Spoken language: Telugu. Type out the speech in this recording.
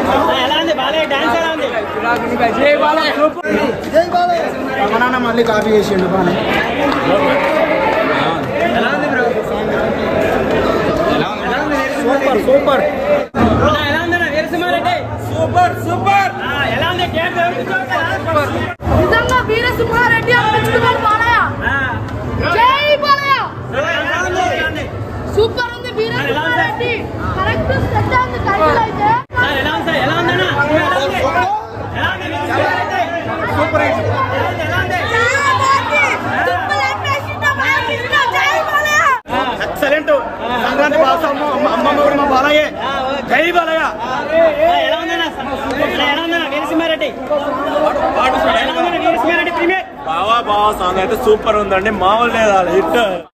ఎలా ఉంది బాలయ్య డాన్స్ ఎలా ఉంది రమణాన్న మళ్ళీ కాపీ చేసిండు బాగా సూపర్ సూపర్ అన్న, ఎలా ఉంది అన్న వీరసింహారెడ్డి సూపర్ సూపర్ ఎలా ఉంది క్యాప్ సూపర్ నిజంగా వీరసింహారెడ్డి అనిపించుకున్నాడు బాలయ్య జై బాలయ్య సూపర్ ఉంది వీరసింహారెడ్డి కరెక్ట్ సెట్ ఉంది టైటిల్ అయితే సార్ ఎలా ఉంది సార్ ఎలా ఉందన్న ఎలా ఉంది ఎలా ఉంది వీరసింహారెడ్డి సూపర్ ఎలా ఉంది చాలా బాగుంది సూపర్ అనిపించింది బాలయ్య జై బాలయ్య ఎక్సలెంట్ సంక్రాంతి బాలసమ్మ అమ్మమ్మ కూడా మా బాలయ్యే జై బాలయ్య ఎలా ఉందన్న అన్న, ఎలా ఉందన్న వీరసింహారెడ్డి ఎలా ఉందన్న వీరసింహారెడ్డి ప్రీమియర్ బావా బావా సాంగ్ అయితే సూపర్ ఉందండి మామూలు లేదా హిట్